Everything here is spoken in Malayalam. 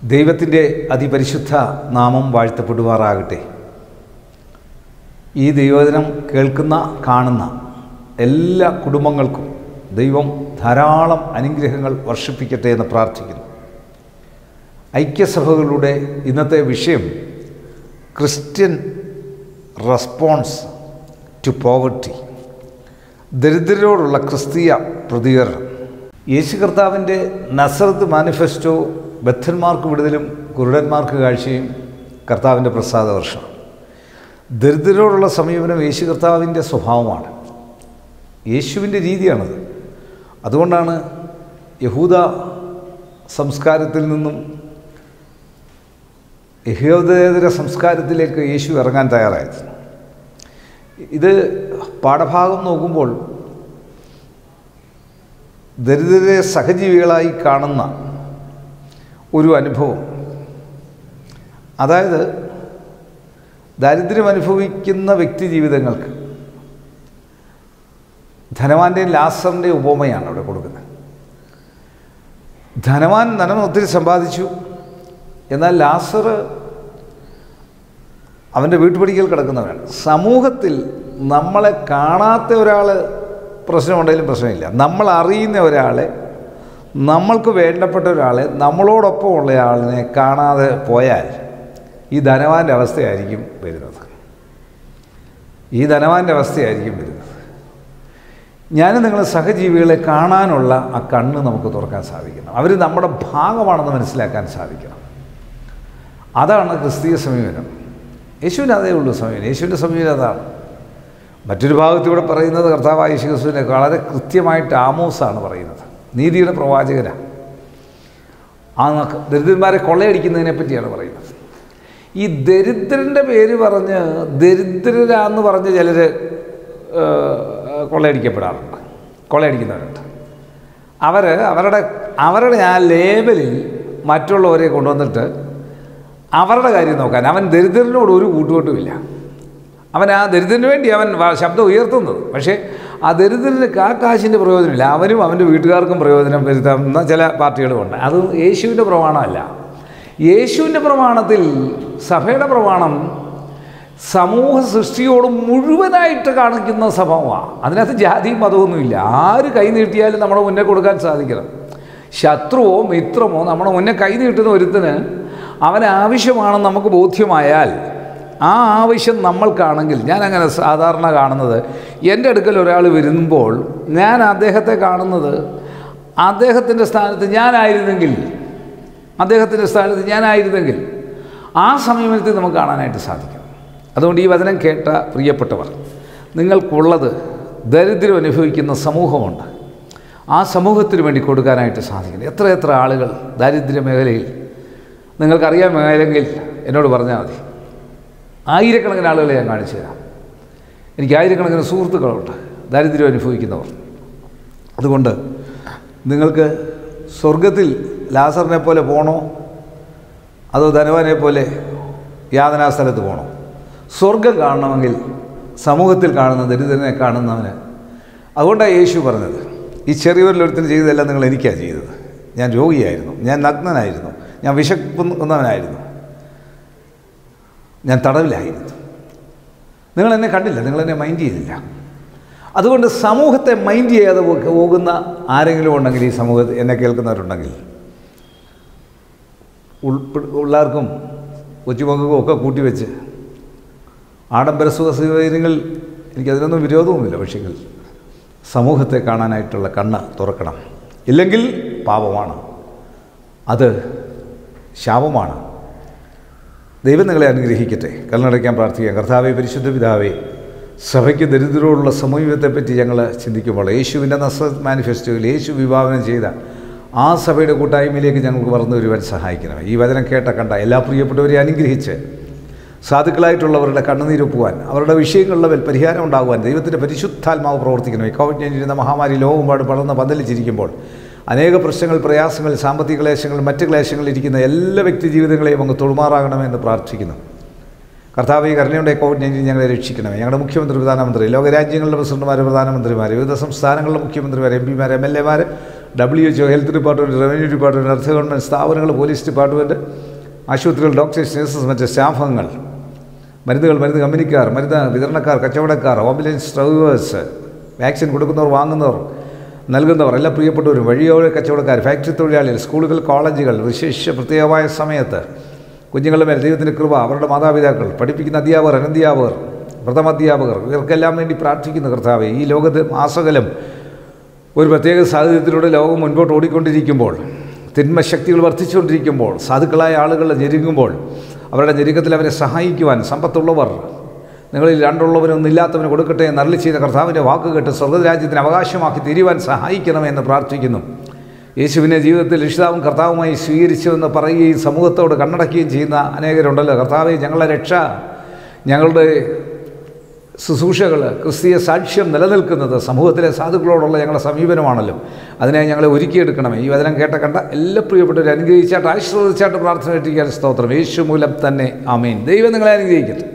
ദൈവത്തിൻ്റെ അതിപരിശുദ്ധ നാമം വാഴ്ത്തപ്പെടുമാറാകട്ടെ ഈ ദൈവദിനം കേൾക്കുന്ന കാണുന്ന എല്ലാ കുടുംബങ്ങൾക്കും ദൈവം ധാരാളം അനുഗ്രഹങ്ങൾ വർഷിപ്പിക്കട്ടെ എന്ന് പ്രാർത്ഥിക്കുന്നു ഐക്യസഭകളുടെ ഇന്നത്തെ വിഷയം ക്രിസ്ത്യൻ റെസ്പോൺസ് ടു പോവർട്ടി ദരിദ്രരോടുള്ള ക്രിസ്തീയ പ്രതികരണം യേശു കർത്താവിൻ്റെ നസറത്ത് മാനിഫെസ്റ്റോ ബദ്ധന്മാർക്ക് വിടുതലും കുരുടന്മാർക്ക് കാഴ്ചയും കർത്താവിൻ്റെ പ്രസാദ വർഷം ദരിദ്രരോടുള്ള സമീപനം യേശു കർത്താവിൻ്റെ സ്വഭാവമാണ് യേശുവിൻ്റെ രീതിയാണത് അതുകൊണ്ടാണ് യഹൂദ സംസ്കാരത്തിൽ നിന്നും യഹൂദേതര സംസ്കാരത്തിലേക്ക് യേശു ഇറങ്ങാൻ തയ്യാറായത് ഇത് പാഠഭാഗം നോക്കുമ്പോൾ ദരിദ്രരെ സഹജീവികളായി കാണുന്ന ഒരു അനുഭവം അതായത് ദാരിദ്ര്യം അനുഭവിക്കുന്ന വ്യക്തി ജീവിതങ്ങൾക്ക് ധനവാൻ്റെയും ലാസറിൻ്റെയും ഉപമയാണ് അവിടെ കൊടുക്കുന്നത് ധനവാൻ ധനം ഒത്തിരി സമ്പാദിച്ചു എന്നാൽ ലാസർ അവൻ്റെ വീട്ടുപടിക്കൽ കിടക്കുന്നവരാണ് സമൂഹത്തിൽ നമ്മളെ കാണാത്ത ഒരാൾ പ്രശ്നമുണ്ടെങ്കിലും പ്രശ്നമില്ല നമ്മൾ അറിയുന്ന ഒരാളെ നമ്മൾക്ക് വേണ്ടപ്പെട്ട ഒരാളെ നമ്മളോടൊപ്പം ഉള്ള ആളിനെ കാണാതെ പോയാൽ ഈ ധനവാൻ്റെ അവസ്ഥയായിരിക്കും വരുന്നത് ഈ ധനവാൻ്റെ അവസ്ഥയായിരിക്കും വരുന്നത് ഞാൻ നിങ്ങൾ സഹജീവികളെ കാണാനുള്ള ആ കണ്ണ് നമുക്ക് തുറക്കാൻ സാധിക്കണം അവർ നമ്മുടെ ഭാഗമാണെന്ന് മനസ്സിലാക്കാൻ സാധിക്കണം അതാണ് ക്രിസ്തീയ സമീപനം യേശുവിന് അതേ ഉള്ളൂ സമീപനം യേശുവിൻ്റെ സമീപനം അതാണ് മറ്റൊരു ഭാഗത്തൂടെ പറയുന്നത് കർത്താവായ യേശു ക്രിസ്തുവിനെ വളരെ കൃത്യമായിട്ട് ആമോസാണ് പറയുന്നത് നീതിയുടെ പ്രവാചകനാണ് ആ ദരിദ്രന്മാരെ കൊള്ളയടിക്കുന്നതിനെ പറ്റിയാണ് പറയുന്നത് ഈ ദരിദ്രൻ്റെ പേര് പറഞ്ഞ് ദരിദ്രരാന്ന് പറഞ്ഞ് ചിലർ കൊള്ളയടിക്കപ്പെടാറുണ്ട് കൊള്ളയടിക്കുന്നവരുണ്ട് അവർ അവരുടെ അവരുടെ ആ ലേബലിൽ മറ്റുള്ളവരെ കൊണ്ടുവന്നിട്ട് അവരുടെ കാര്യം നോക്കാൻ അവൻ ദരിദ്രനോട് ഒരു കൂട്ടുകെട്ടുമില്ല അവൻ ആ ദരിദ്രന് വേണ്ടി അവൻ ശബ്ദം ഉയർത്തുന്നത് പക്ഷേ ആ ദരിദ്രന് ആ കാശിൻ്റെ പ്രയോജനമില്ല അവനും അവൻ്റെ വീട്ടുകാർക്കും പ്രയോജനം വരുത്തുന്ന ചില പാർട്ടികളുമുണ്ട് അത് യേശുവിൻ്റെ പ്രമാണമല്ല യേശുവിൻ്റെ പ്രമാണത്തിൽ സഭയുടെ പ്രമാണം സമൂഹ സൃഷ്ടിയോട് മുഴുവനായിട്ട് കാണിക്കുന്ന സ്വഭാവമാണ് അതിനകത്ത് ജാതിയും മതമൊന്നുമില്ല ആര് കൈ നീട്ടിയാലും നമ്മുടെ മുന്നേ കൊടുക്കാൻ സാധിക്കണം ശത്രുവോ മിത്രമോ നമ്മുടെ മുന്നേ കൈ നീട്ടുന്ന ഒരുത്തിന് അവന് ആവശ്യമാണെന്ന് നമുക്ക് ബോധ്യമായാൽ ആ ആവശ്യം നമ്മൾക്കാണെങ്കിൽ ഞാൻ അങ്ങനെ സാധാരണ കാണുന്നത് എൻ്റെ അടുക്കൽ ഒരാൾ വരുമ്പോൾ ഞാൻ അദ്ദേഹത്തെ കാണുന്നത് അദ്ദേഹത്തിൻ്റെ സ്ഥാനത്ത് ഞാനായിരുന്നെങ്കിൽ അദ്ദേഹത്തിൻ്റെ സ്ഥാനത്ത് ഞാനായിരുന്നെങ്കിൽ ആ സമീപനത്തിൽ നമുക്ക് കാണാനായിട്ട് സാധിക്കും അതുകൊണ്ട് ഈ വചനം കേട്ട പ്രിയപ്പെട്ടവർ നിങ്ങൾക്കുള്ളത് ദരിദ്രം അനുഭവിക്കുന്ന സമൂഹമുണ്ട് ആ സമൂഹത്തിന് വേണ്ടി കൊടുക്കാനായിട്ട് സാധിക്കണം എത്ര എത്ര ആളുകൾ ദാരിദ്ര്യ മേഖലയിൽ നിങ്ങൾക്കറിയാൻ മേലെങ്കിൽ എന്നോട് പറഞ്ഞാൽ മതി ആയിരക്കണക്കിന് ആളുകളെ ഞാൻ കാണിച്ചു തരാം എനിക്ക് ആയിരക്കണക്കിന് സുഹൃത്തുക്കളുണ്ട് ദാരിദ്ര്യം അനുഭവിക്കുന്നവർ അതുകൊണ്ട് നിങ്ങൾക്ക് സ്വർഗത്തിൽ ലാസറിനെ പോലെ പോകണോ അതോ ധനവാനെ പോലെ യാതനാ സ്ഥലത്ത് പോകണോ സ്വർഗം കാണണമെങ്കിൽ സമൂഹത്തിൽ കാണുന്ന ദരിദ്രനെ കാണുന്നവന് അതുകൊണ്ടാണ് യേശു പറഞ്ഞത് ഈ ചെറിയവരിലൊരുത്തിന് ചെയ്തതെല്ലാം നിങ്ങൾ എനിക്കാണ് ചെയ്തത് ഞാൻ രോഗിയായിരുന്നു ഞാൻ നഗ്നനായിരുന്നു ഞാൻ വിശക്കുന്നവനായിരുന്നു ഞാൻ തടവിലായിരുന്നു നിങ്ങൾ എന്നെ കണ്ടില്ല നിങ്ങൾ എന്നെ മൈൻഡ് ചെയ്തില്ല അതുകൊണ്ട് സമൂഹത്തെ മൈൻഡ് ചെയ്യാതെ പോകുന്ന ആരെങ്കിലും ഉണ്ടെങ്കിൽ ഈ സമൂഹത്തിൽ എന്നെ കേൾക്കുന്നവരുണ്ടെങ്കിൽ പിള്ളേർക്കും കൊച്ചുമക്കൾക്കും ഒക്കെ കൂട്ടിവെച്ച് ആഡംബര സുഖസൗകര്യങ്ങൾ എനിക്കതിനൊന്നും വിരോധവുമില്ല പക്ഷെങ്കിൽ സമൂഹത്തെ കാണാനായിട്ടുള്ള കണ്ണ് തുറക്കണം ഇല്ലെങ്കിൽ പാപമാണ് അത് ശാപമാണ് ദൈവം നിങ്ങളെ അനുഗ്രഹിക്കട്ടെ കല്ലടയ്ക്കാൻ പ്രാർത്ഥിക്കാം കർത്താവെ പരിശുദ്ധ പിതാവേ സഭയ്ക്ക് ദരിദ്രരോടുള്ള സമീപത്തെപ്പറ്റി ഞങ്ങൾ ചിന്തിക്കുമ്പോൾ യേശുവിൻ്റെ നസ മാനിഫെസ്റ്റോയിൽ യേശു വിഭാവനം ചെയ്ത ആ സഭയുടെ കൂട്ടായ്മയിലേക്ക് ഞങ്ങൾക്ക് വളർന്നു വരുവാൻ സഹായിക്കണം ഈ വചനം കേട്ട കണ്ട എല്ലാ പ്രിയപ്പെട്ടവരെയും അനുഗ്രഹിച്ച് സാധുക്കളായിട്ടുള്ളവരുടെ കണ്ണുനീരൊപ്പുവാൻ അവരുടെ വിഷയങ്ങളുടെ മേൽ പരിഹാരം ഉണ്ടാകുവാൻ ദൈവത്തിൻ്റെ പരിശുദ്ധാത്മാവ് പ്രവർത്തിക്കണം ഈ കോവിഡ് നയൻറ്റീൻ എന്ന മഹാമാരി ലോകമ്പാട് പടർന്ന് പന്തലിച്ചിരിക്കുമ്പോൾ അനേക പ്രശ്നങ്ങൾ പ്രയാസങ്ങൾ സാമ്പത്തിക ക്ലേശങ്ങൾ മറ്റ് ക്ലേശങ്ങൾ ഇരിക്കുന്ന എല്ലാ വ്യക്തി ജീവിതങ്ങളെയും അങ്ങ് തൊഴുമാറാകണമെന്ന് പ്രാർത്ഥിക്കുന്നു കർത്താവ് ഈ കരുണയുടെ കോവിഡ് നയൻറ്റീൻ ഞങ്ങളെ രക്ഷിക്കണമേ ഞങ്ങളുടെ മുഖ്യമന്ത്രി പ്രധാനമന്ത്രി ലോകരാജ്യങ്ങളുടെ പ്രസിഡന്റുമാർ പ്രധാനമന്ത്രിമാർ വിവിധ സംസ്ഥാനങ്ങളിലെ മുഖ്യമന്ത്രിമാർ എം പിമാർ എം എൽ എമാർ W H O health department revenue department അർദ്ധ ഗവൺമെൻറ് സ്ഥാപനങ്ങൾ പോലീസ് ഡിപ്പാർട്ട്മെൻറ്റ് ആശുപത്രികൾ ഡോക്ടേഴ്സ് നഴ്സസ് മറ്റ് സ്റ്റാഫംഗങ്ങൾ മരുന്നുകൾ മരുന്ന് കമ്പനിക്കാർ മരുന്ന് വിതരണക്കാർ കച്ചവടക്കാർ ആംബുലൻസ് ഡ്രൈവേഴ്സ് വാക്സിൻ കൊടുക്കുന്നവർ വാങ്ങുന്നവർ നൽകുന്നവർ എല്ലാ പ്രിയപ്പെട്ടവരും വഴിയോര കച്ചവടക്കാർ ഫാക്ടറി തൊഴിലാളികൾ സ്കൂളുകൾ കോളേജുകൾ വിശേഷ പ്രത്യേകമായ സമയത്ത് കുഞ്ഞുങ്ങളുടെ മേൽ ദൈവത്തിൻ്റെ കൃപ അവരുടെ മാതാപിതാക്കൾ പഠിപ്പിക്കുന്ന അധ്യാപകർ അനധ്യാപകർ പ്രഥമാധ്യാപകർ ഇവർക്കെല്ലാം വേണ്ടി പ്രാർത്ഥിക്കുന്ന കർത്താവെ ഈ ലോകത്ത് മാസകലം ഒരു പ്രത്യേക സാഹചര്യത്തിലൂടെ ലോകം മുൻപോട്ട് ഓടിക്കൊണ്ടിരിക്കുമ്പോൾ തിന്മ ശക്തികൾ വർദ്ധിച്ചുകൊണ്ടിരിക്കുമ്പോൾ സാധുക്കളായ ആളുകൾ ഞെരുങ്ങുമ്പോൾ അവരുടെ ഞെരുക്കത്തിൽ അവരെ സഹായിക്കുവാൻ സമ്പത്തുള്ളവർ നിങ്ങളിൽ രണ്ടുള്ളവനൊന്നും ഇല്ലാത്തവന് കൊടുക്കട്ടെ എന്ന് അരളി ചെയ്ത കർത്താവിൻ്റെ വാക്ക് കേട്ട് സ്വർഗരാജ്യത്തിന് അവകാശമാക്കി തീരുവാൻ സഹായിക്കണമെന്ന് പ്രാർത്ഥിക്കുന്നു യേശുവിനെ ജീവിതത്തിൽ രക്ഷിതാവും കർത്താവുമായി സ്വീകരിച്ചുവെന്ന് പറയുകയും സമൂഹത്തോട് കണ്ണടക്കുകയും ചെയ്യുന്ന അനേകരുണ്ടല്ലോ കർത്താവെ ഞങ്ങളുടെ രക്ഷ ഞങ്ങളുടെ ശുശ്രൂഷകൾ ക്രിസ്തീയ സാക്ഷ്യം നിലനിൽക്കുന്നത് സമൂഹത്തിലെ സാധുക്കളോടുള്ള ഞങ്ങളുടെ സമീപനമാണല്ലോ അതിനെ ഞങ്ങളെ ഒരുക്കിയെടുക്കണമേ ഈ വചനം കേട്ട കണ്ട എല്ലാ പ്രിയപ്പെട്ടവരും അനുഗ്രഹിച്ചാട്ട് ആശീർവദിച്ചാട്ട് പ്രാർത്ഥന ഇട്ടിരിക്കാൻ സ്തോത്രം യേശു മൂലം തന്നെ ആമീൻ ദൈവം നിങ്ങളെ അനുഗ്രഹിക്കട്ടെ